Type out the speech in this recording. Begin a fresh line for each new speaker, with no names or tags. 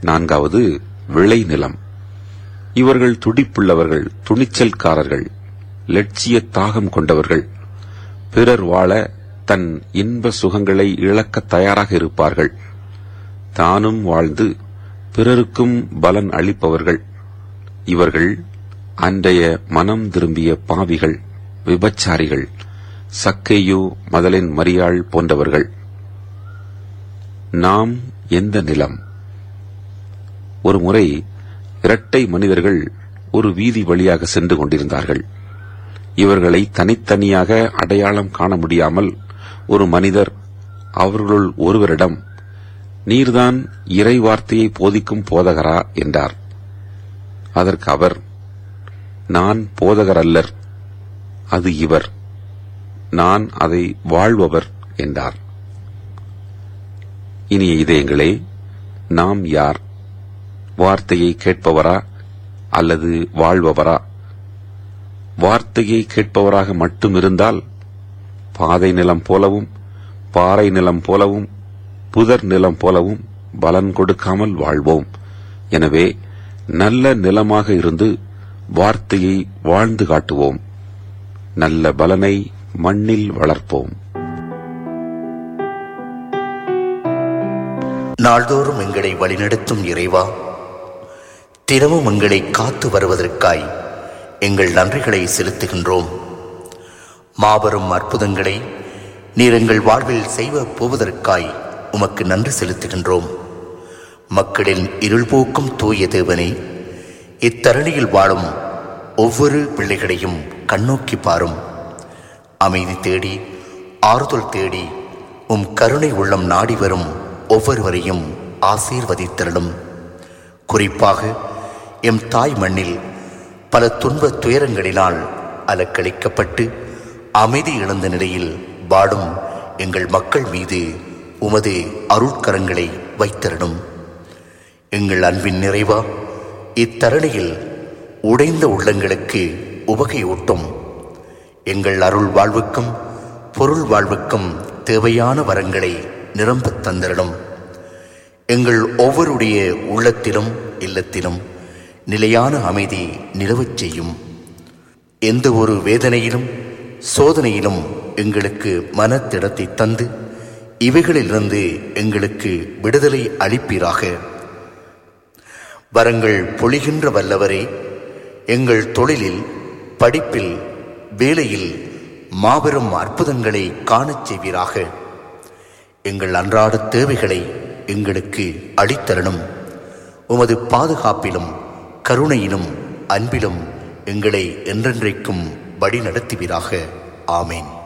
நான்காவது விளைநிலம் இவர்கள் துடிப்புள்ளவர்கள் துணிச்சல்காரர்கள் லட்சிய தாகம் கொண்டவர்கள் பிறர் வாழ தன் இன்ப சுகங்களை இழக்க தயாராக இருப்பார்கள் தானும் வாழ்ந்து பிறருக்கும் பலன் அளிப்பவர்கள் இவர்கள் அன்றைய மனம் திரும்பிய பாவிகள் விபச்சாரிகள் சக்கையு மதலின் மரியாள் போன்றவர்கள் நாம் எந்த நிலம் ஒரு முறை இரட்டை மனிதர்கள் ஒரு வீதி வழியாக சென்று கொண்டிருந்தார்கள் இவர்களை தனித்தனியாக அடையாளம் காண முடியாமல் ஒரு மனிதர் அவர்களுள் ஒருவரிடம் நீர்தான் இறை வார்த்தையை போதிக்கும் போதகரா என்றார் அதற்கு அவர் நான் போதகர் அல்லர் அது இவர் நான் அதை வாழ்பவர் என்றார் இனிய இதயங்களே நாம் யார் வார்த்தையை கேட்பவரா அல்லது வாழ்பவரா வார்த்தையை கேட்பவராக மட்டும் இருந்தால் பாதை நிலம் போலவும் பாறை நிலம் போலவும் புதர் நிலம் போலவும் பலன் கொடுக்காமல் வாழ்வோம் எனவே நல்ல நிலமாக இருந்து வார்த்தையை வாழ்ந்து காட்டுவோம் நல்ல பலனை மண்ணில் வளர்ப்போம்
நாள்தோறும் எங்களை வழிநடத்தும் இறைவா தினமும் எங்களை காத்து வருவதற்காய் எங்கள் நன்றிகளை செலுத்துகின்றோம் மாபெரும் அற்புதங்களை நீர் எங்கள் வாழ்வில் செய்வ போவதற்காய் உமக்கு நன்றி செலுத்துகின்றோம் மக்களின் இருள் போக்கும் தூய தேவனே இத்தரணியில் வாழும் ஒவ்வொரு பிள்ளைகளையும் கண்ணோக்கி பாரும் அமைதி தேடி ஆறுதல் தேடி உம் கருணை உள்ளம் நாடி வரும் ஒவ்வொருவரையும் ஆசீர்வதித்தருளும் குறிப்பாக எம் தாய் மண்ணில் பல துன்ப துயரங்களினால் அலக்களிக்கப்பட்டு அமைதி இழந்த நிலையில் வாடும் எங்கள் மக்கள் மீது உமது அருட்கரங்களை வைத்தருளும் எங்கள் அன்பின் நிறைவா இத்தரணியில் உடைந்த உள்ளங்களுக்கு உவகையூட்டும் எங்கள் அருள் வாழ்வுக்கும் பொருள் வாழ்வுக்கும் தேவையான வரங்களை நிரம்பத் தந்திரணும் எங்கள் ஒவ்வொருடைய உள்ளத்திலும் இல்லத்திலும் நிலையான அமைதி நிலவச் செய்யும் எந்த ஒரு வேதனையிலும் சோதனையிலும் எங்களுக்கு மனத்திடத்தை தந்து இவைகளிலிருந்து எங்களுக்கு விடுதலை அளிப்பீராக வரங்கள் பொழிகின்ற வல்லவரே எங்கள் தொழிலில் படிப்பில் வேலையில் மாபெரும் அற்புதங்களை காணச் செய்வீராக எங்கள் அன்றாட தேவைகளை எங்களுக்கு அளித்தரணும் உமது பாதுகாப்பிலும் கருணையிலும் அன்பிலும் எங்களை என்றென்றைக்கும் வழி நடத்துவீராக ஆமேன்